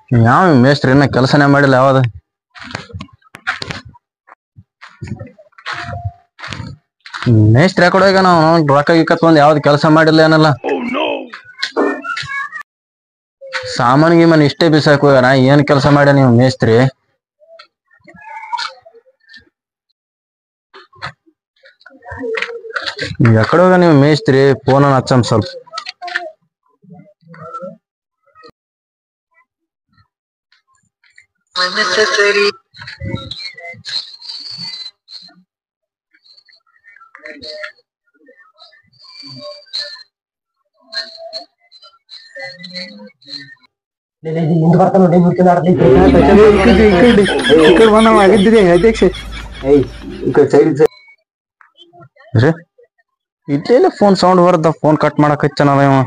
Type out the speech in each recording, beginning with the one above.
ಯಾವ ಮೇಸ್ತ್ರಿ ಇನ್ನ ಕೆಲಸನೇ ಮಾಡಿಲ್ಲ ಯಾವ್ದು ಮೇಸ್ತ್ರಿ ಆ ಕಡೆ ಹೋಗ್ಯಾನ ನಾವು ರೊಕ್ಕ ಗಿಕ್ಕ ತೊಗೊಂಡ್ ಯಾವ್ದು ಕೆಲಸ ಮಾಡಿಲ್ಲ ಏನಲ್ಲ ಸಾಮಾನ್ ಗೀಮನ್ ಇಷ್ಟೇ ಬಿಸಾಕ್ ಹೋಗ್ಯಾನ ಏನ್ ಕೆಲಸ ಮಾಡ್ಯ ನೀವು ಮೇಸ್ತ್ರಿ ಎಕಡೆ ಹೋಗ ನೀವು ಮೇಸ್ತ್ರಿ ಫೋನ್ ಹಚ್ಚಮ್ ಸ್ವಲ್ಪ ರೀ ಇಲ್ಲೆಲ್ಲ ಫೋನ್ ಸೌಂಡ್ ಬರದ ಫೋನ್ ಕಟ್ ಮಾಡಕ್ ಹಚ್ಚನದ ಇವ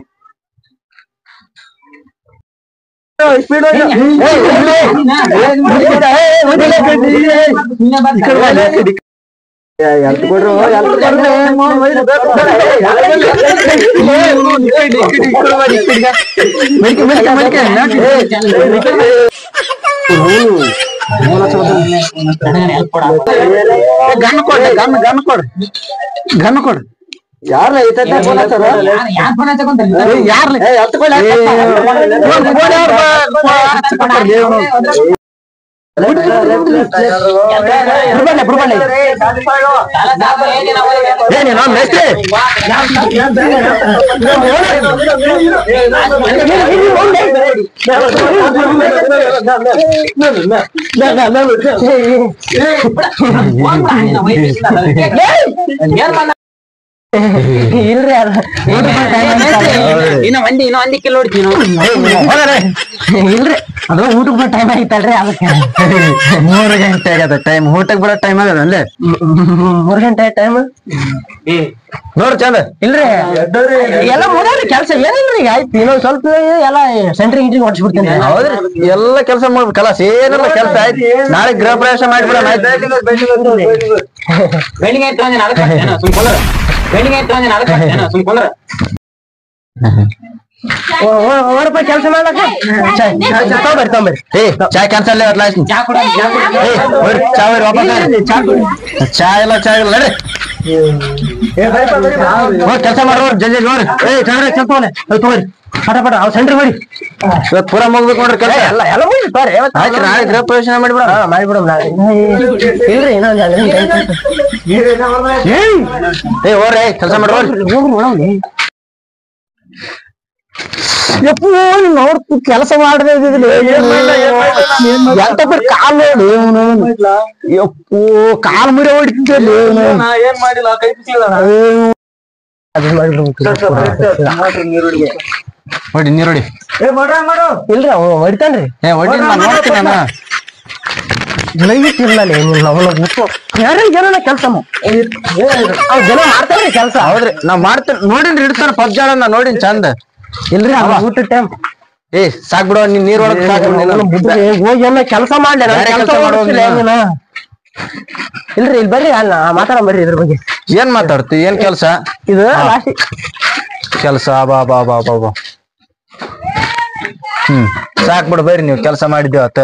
ಗನ್ ಕೊಡ್ರಿ ಗನ್ ಗನ್ ಕೊಡ್ರಿ ಗನ್ ಕೊಡ್ರಿ ಯಾರ ಯಾರ್ಲಿ ಏನೇನೋ ಮೇಸ್ತ್ರಿ ಇಲ್ರಿ ಅದ ಇನ್ನ ಒಂದಿ ಇನ್ನ ಒಂದಿ ಕಿಲೋ ಹೊಡಿತೀವಿ ನಾವು ಇಲ್ರಿ ಅದು ಊಟಕ್ಕೆ ಬರೋ ಟೈಮ್ ಆಗಿತ್ತಲ್ರಿ ಅದಕ್ಕೆ ಮೂರು ಗಂಟೆ ಆಗದ ಟೈಮ್ ಊಟಕ್ ಬರೋ ಟೈಮ್ ಆಗದ ಅಲ್ಲೇ ಮೂರ್ ಗಂಟೆ ಟೈಮ್ ನೋಡ್ ಚಂದ ಇಲ್ರಿ ಎಲ್ಲ ಮುಗಿದ್ರಿ ಕೆಲಸ ಏನಿಲ್ರಿ ಈಗ ಆಯ್ತು ಇನ್ನೊಂದ್ ಸ್ವಲ್ಪ ಎಲ್ಲ ಸೆಂಟ್ರಿಂಗ್ ಇಂಟ್ರಿಂಗ್ ಹೊಡ್ಸ್ಬಿಡ್ತೀನಿ ಹೌದ್ರಿ ಎಲ್ಲ ಕೆಲಸ ಮಾಡ್ಬೇಕಲ್ಲ ಏನಿಲ್ಲ ಕೆಲಸ ಆಯ್ತು ನಾಳೆ ಗೃಹ ಪ್ರವೇಶ ಮಾಡ್ಬಿಡೋಣ ಆಯ್ತು ಬೆಳಿಗ್ಗೆ ಎದ್ದು ಒಂದಿನ ಅದಕ್ಕೆ ಹಾಕ್ತೇನ ಸುಮ್ಕೊಂಡ್ರ ಬೆಳಿಗ್ಗೆ ಎದ್ದು ಒಂದಿನ ಅದಕ್ಕೆ ಹಾಕ್ತೇನ ಸುಮ್ಕೊಂಡ್ರ ರೂಪಾಯಿ ಕೆಲಸ ಮಾಡ್ಲಕ್ಕ ತಗೊಂಬರ್ರಿ ತಗೊಂಬರ್ರಿ ಏ ಚಾ ಕ್ಯಾನ್ಸಲ್ ಲಾಸ್ಟ್ ಚಾ ಕೊಡ ಚಾ ಕೊಡ ಏ ಹೋಗ್ರಿ, ಚಾ ಹೋಗ್ರಿ ವಾಪಸ್ ಚಾ ಇಲ್ಲ ಚಾ ಇಲ್ಲ ನಡಿ ಹೋಗ್ ಕೆಲಸ ಮಾಡೋರು ಜಲ್ದಿ ನೋಡ್ರಿ ಏ ಚಂದ್ರ ಕೆಲಸ ತಗೋರಿ ಪಟ ಪಟ ಅವ್ ಸೆಂಟ್ರ್ ಮಾಡಿ ಇವತ್ತು ಪೂರ ಮುಗ್ಬೇಕು ನೋಡ್ರಿ ಕೆಲಸ ಎಲ್ಲ ಎಲ್ಲ ಮುಗಿತು ತೋರಿ ಆಯ್ತು ನಾಳೆ ಗೃಹ ಪ್ರವೇಶ ಮಾಡಿಬಿಡ ಹಾ ಮಾಡಿಬಿಡಮ್ ನಾಳೆ ಇಲ್ರಿ ಇನ್ನೊಂದ್ ಎರಡು ಗಂಟೆ ಏ ಹೋಗ್ರಿ ಕೆಲಸ ಮಾಡ್ರಿ ಹೋಗ್ರಿ ನೋಡವ್ನಿ ಯಪ್ಪು ನೋಡ್ತು ಕೆಲಸ ಮಾಡದೆ ಎಂತ ಬರೀ ಕಾಲ್ ನೋಡಿ ಇವ್ನು. ಯಪ್ಪು ಕಾಲ್ ಮುರಿ ಹೊಡಿತಿದ್ದಲ್ಲಿ ಏನ್ ಮಾಡಿಲ್ಲ ಕೈ ಬಿಸಿಲ್ಲ ಅದು ಮಾಡ್ಬಿಡ್ಬೇಕು. ಹೊಡಿ ನೀರ್ ಹೊಡಿ ಏ ಮಾಡ್ರ ಮಾಡು ಇಲ್ರಿ ಅವ ಹೊಡಿತಾನ್ರಿ ಏ ಹೊಡಿ ನಾನು ನೋಡ್ತೀನಿ ನಾನು ದಯವಿಟ್ಟು ಇಲ್ಲಲ್ಲ ಏನಿಲ್ಲ ಅವನ ಬಿಟ್ಟು ಯಾರು ಜನ ಕೆಲಸ ಅವ್ ಜನ ಮಾಡ್ತಾರ್ರಿ ಕೆಲಸ ಹೌದ್ರಿ ನಾವ್ ಮಾಡ್ತೇನೆ ನೋಡಿನ್ರಿ ಇಡ್ತಾರ ಪಬ್ಜಾಳ ನಾ ನೋಡಿನ್ ಚಂದ ಇಲ್ರಿ ಅವ ಊಟ ಟೈಮ್ ಏ ಸಾಕ್ ಬಿಡು ನೀನ್ ನೀರ್ ಒಳಗ್ ಸಾಕ್ ಬಿಡು ನೀನು. ಹೋಗಿ ಎಲ್ಲ ಕೆಲಸ ಮಾಡ್ಲಿ ನಾನು ಬೇರೆ ಕೆಲ್ಸ ಕೆಲ್ಸ ಮಾಡು ಮಾಡ್ತಿಲ್ಲ ನೀನು. ನೀನು. ಇಲ್ರಿ ಇಲ್ಲಿ ಬರ್ರಿ ಅಲ್ಲ ಮಾತಾಡ ಬರ್ರಿ ಇದ್ರ ಬಗ್ಗೆ ಏನ್ ಮಾತಾಡ್ತಿ ಏನ್ ಕೆಲ್ಸ ಇದು ಲಾಸ್ಟ್ ಕೆಲ್ಸ ಬಾ ಬಾ ಬಾ ಬಾ ಬಾ ಹ್ಮ್ ಸಾಕ್ ಬಿಡು ಬರ್ರಿ ನೀವು ಕೆಲ್ಸ ಮಾಡಿದ್ದೇವ ಅತ್ತ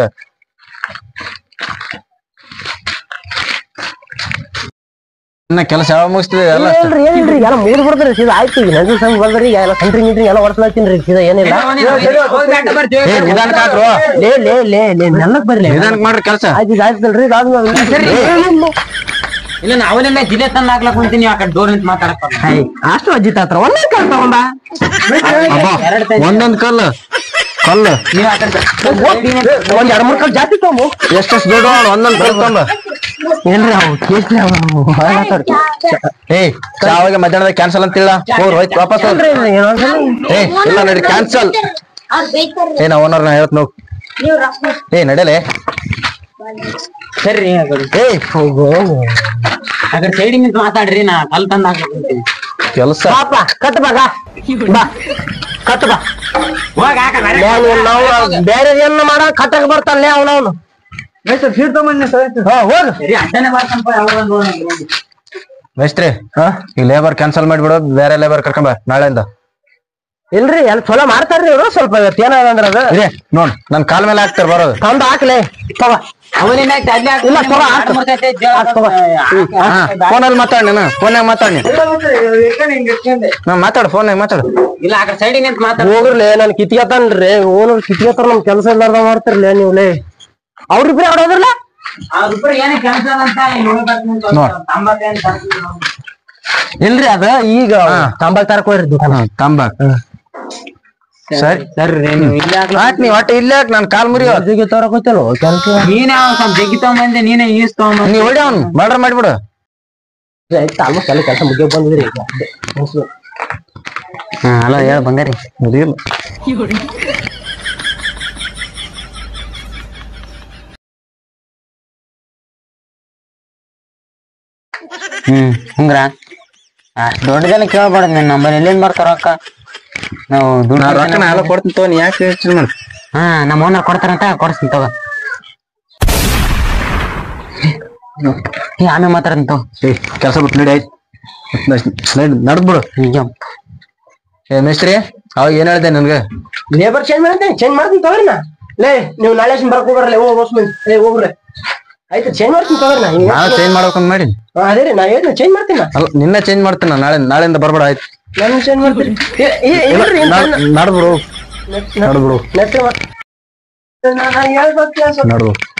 ಇನ್ನ ಕೆಲಸ ಯಾವಾಗ ಮುಗಿಸ್ತಿದೆ ಎಲ್ಲ ಏನಿಲ್ರಿ ಏನಿಲ್ರಿ ಎಲ್ಲ ಮುಗಿದ್ ಬಿಡ್ದ್ರಿ ಸೀದಾ ಆಯ್ತು ಈಗ ನದಿ ಸಂಗ್ ಬಂದ್ರಿ ಈಗ ಎಲ್ಲ ಸೆಂಟ್ರಿಂಗ್ ಗಿಂಟ್ರಿಂಗ್ ಎಲ್ಲ ಹೊಡ್ಸ್ಲಾತೀನಿ ರೀ ಸೀದಾ ಏನಿಲ್ಲ ಏ ನಿಧಾನಕ್ ಹಾಕ್ರು ಲೇ ಲೇ ಲೇ ಲೇ ನೆಲ್ಲಕ್ ಬರ್ಲಿ ನಿಧಾನಕ್ ಮಾಡ್ರಿ ಕೆಲ್ಸ ಆಯ್ತು ಈಗ ಆಯ್ತಲ್ರಿ ಇದಾದ್ಮೇಲೆ ಇಲ್ಲ ನಾ ಅವನೆಲ್ಲ ಜಿಲೆ ತಂದ್ ಹಾಕ್ಲಕ್ ಕುಂತೀನಿ ಆ ಕಡೆ ಡೋರ್ ನಿಂತ ಮಾತಾಡಕ್ ಬರ್ಲ. ಹೈ, ಅಷ್ಟು ಅಜ್ಜಿತ್ ಹತ್ರ ಒಂದೇ ಕಾಲ್ ತಗೊಂಡ ಅಬ್ಬಾ ಒಂದೊಂದ್ ಕಲ್ಲು ಕಲ್ಲು ನೀವ್ ಆ ಕಡೆ ಒಂದ್ ಎರಡ್ ಮೂರ್ ಕಾಲ್ ಜಾಸ್ತಿ ತಗೊಂಬು ಎಷ್ಟೆಷ್ಟು ದೊಡ್ಡ ಅವ್ನು ಒಂದೊಂದ್ ಕಲ್ಲು ತಂಬ ಏನ್ರಿ ಅವು ಕೇಸ್ರಿ ಅವು ಮಾತಾಡ್ತಿ ಏ ಚಾವಾಗ ಮಧ್ಯಾಹ್ನದ ಕ್ಯಾನ್ಸಲ್ ಅಂತಿಲ್ಲ ಹೋಗ್ರಿ ಹೋಯ್ತು ವಾಪಸ್ ಹೋಗ್ರಿ ಏ ಇಲ್ಲ ನಡಿ ಕ್ಯಾನ್ಸಲ್ ಅವ್ರು ಬೈತಾರ್ರಿ ಏ ನಾ ಓನರ್ ನಾ ಹೇಳ್ತ ನೋಡ್ ನೀವು ರೊಕ್ಕ ಏ ನಡಲೆ ಸರಿ ಆ ಕಡೆ ಏ ಹೋಗು ಆ ಕಡೆ ಸೈಡಿಂಗ್ ನಿಂತ ಮಾತಾಡ್ರಿ ನಾ ಕಲ್ ತಂದ್ ಹಾಕ್ಲಕ್ ಕುಂತೀನಿ ಕೆಲಸ ಪಾಪ ಕಟ್ ಬಾ ಬಾ ಕಟ್ ಬಾ ಹೋಗ್ ಹಾಕ ಬೇರೆ. ನಾವು ಬೇರೆ ಏನ್ ಮಾಡ ಕಟ್ಟಕ್ ಬರ್ತಾನೆ ಅವನವನು ಸರ್ ಸೀಟ್ ತಗೊಂಬನ್ನಿ ಸರ್ ಹಾ ಹೋಗು ಸರಿ ಅಡ್ಡನೆ ಬರ್ತಾನಪ್ಪ ಯಾವಾಗ ನೋಡೋಣ ಮೇಸ್ತ್ರಿ ಈ ಲೇಬರ್ ಕ್ಯಾನ್ಸಲ್ ಮಾಡಿಬಿಡು ಬೇರೆ ಲೇಬರ್ ಕರ್ಕೊಂಬ ನಾಳೆಯಿಂದ ಇಲ್ರಿ ಎಲ್ ಚಲೋ ಮಾಡ್ತಾರ್ರಿ ಇವ್ರು ಸ್ವಲ್ಪ ಇವತ್ತು ಏನಾದ ಅಂದ್ರ ಅದು ಇದೆ ನೋಡ್ ನನ್ ಕಾಲ್ ಮೇಲೆ ಹಾಕ್ತಾರ ಬರೋದು ತಂದು ಹಾಕ್ಲೆ ತಗೋ ಅವನೇನ ಆಯ್ತು ಅಲ್ಲಿ ಹಾಕ್ತೀನಿ. ಇಲ್ಲ, ತಗೋ, ಹಾಕು. ಎರಡು ಮೂರ್ ಸತಿ ಜಗಳ ಹಾಕು, ತಗೋ. ಹಾಕು, ಹಾ ಹಾಕು. ಫೋನಲ್ಲಿ ಮಾತಾಡ್ ನೀನು ಫೋನ್ಯಾಗ ಮಾತಾಡ್ ನೀ ಹಿಂಗ್ ಇಟ್ಕೊಂಡೆ ನಾ ಮಾತಾಡು ಫೋನ್ಯಾಗ ಮಾತಾಡು ಇಲ್ಲ ಆ ಕಡೆ ಸೈಡಿಗೆ ನಿಂತು ಮಾತಾಡ ಹೋಗ್ರಲೆ ನನ್ ಕಿತ್ಕೊತಾನ್ರಿ ಓನು ಕಿತ್ಕೊತಾರ ನಮ್ ಕೆಲಸ ಇಲ್ಲಾರ್ದ ಮಾಡ್ತಿರ್ಲಿ ನೀವ್ಲೆ ಅವ್ರಿಬ್ರಿ ಆಡೋದ್ರಲ್ಲ ಅವ್ರಿಬ್ರು ಏನೇ ಕೆಲಸ ಅಂತ ಇಲ್ಲಿ ಹೋಗ್ಬೇಕು ಅಂತ ನೋಡ್. ತಂಬಾಕೇನ್ ತರ್ತೀನಿ ನಾವು. ಇಲ್ರಿ ಅದ ಈಗ ತಂಬಾಕ್ ತರಕ್ ಹೋಗ್ರಿ ದುಕಾನ ತಂಬಾಕ್ ಸರಿ ಸರಿ ರೀ ನೀವು ಇಲ್ಲಿ ಹಾಕ್ಲ ಹಾಕ್ ನೀ ಒಟ್ಟ ಇಲ್ಲೇ ಹಾಕ್ ನನ್ ಕಾಲ್ ಮುರಿಯೋ ಅದಿಗೆ ತರಕ್ ಹೋಯ್ತಲ್ಲ ಕೆಲಸ ನೀನೇ ಅವ್ನ್ ಸ್ವಲ್ಪ ಜಗ್ಗಿ ತಗೊಂಬಂದೆ ನೀನೇ ಈಸ್ ತಗೊಂಬಂದೆ ನೀ ಹೊಡಿ ಅವ್ನು ಮರ್ಡರ್ ಮಾಡ್ಬಿಡು ಆಲ್ಮೋಸ್ಟ್ ಎಲ್ಲ ಕೆಲಸ ಮುಗಿಯೋ ಬಂದಿದ್ರಿ ಈಗ ಮುಗ್ಸು. ಹಾ ಹಲೋ ಹೇಳ ಬಂಗಾರಿ ಮುರಿಯಲ್ಲ ಹ್ಮ್ ಹಂಗ್ರ ಅಷ್ಟ್ ದೊಡ್ಡ ಜನ ಕೇಳ್ಬಾರ್ದು ನಿನ್ ನಂಬರ್ ಎಲ್ಲಿಂದ ಬರ್ತಾರ ರೊಕ್ಕ ನಾವು ದುಡ್ಡು ನಾ ರೊಕ್ಕ ನಾ ಎಲ್ಲ ಕೊಡ್ತೀನಿ ತಗೋ ನೀ ಯಾಕೆ ಯೋಚನೆ ಮಾಡು ಹಾ ನಮ್ಮ ಓನರ್ ಕೊಡ್ತಾರಂತ ಕೊಡಿಸ್ತೀನಿ ತಗೋ ಏ ಆಮೇಲೆ ಮಾತಾಡ್ತೀನಿ ತಗೋ ಏ ಕೆಲಸ ಬಿಟ್ಟು ನಡಿ ಆಯ್ತು ನಡ್ದ್ ಬಿಡು ಈಗ ಏ ಮೇಸ್ತ್ರಿ ಅವಾಗ ಏನ್ ಹೇಳ್ದೆ ನನ್ಗೆ ಲೇಬರ್ ಚೇಂಜ್ ಮಾಡ್ತೀನಿ ಚೇಂಜ್ ಮಾಡ್ತೀನಿ ತಗೋರಿ ನಾ ಲೇ ನೀವು ನಾಳೆ ಬರಕ್ ಹೋಗ್ರಲ್ಲ ಹೋಗ್ ಬಸ್ ಏ ಹೋಗ್ರಿ ಆಯ್ತು ಚೇಂಜ್ ಮಾಡ್ತೀನಿ ತಗೋರಿ ನಾ ಹಿಂಗ್ ನಾನು ಚೇಂಜ್ ಮಾಡ್ಬೇಕಂತ ಮಾಡಿ ಹಾ, ಅದೇ ರೀ ನಾ ಹೇಳಿದ್ನ ಚೇಂಜ್ ಮಾಡ್ತೀನಿ ನಾ ಅಲ್ಲ ನಿನ್ನ ಚೇಂಜ್ ಮಾಡ್ತೀನಿ ನಾಳೆ ನಾಳೆಯಿಂದ ಬರ್ಬೇಡ ಆಯ್ತು ನಾನು ಚೇಂಜ್ ಮಾಡ್ತೀನಿ ಏ, ಏ, ಇಲ್ರಿ ನಡ್ಬಿಡು ನಡ್ಬಿಡು ನೆಕ್ಸ್ಟ್ ಹೇಳ್ಬೇಕು ನಡ್ದು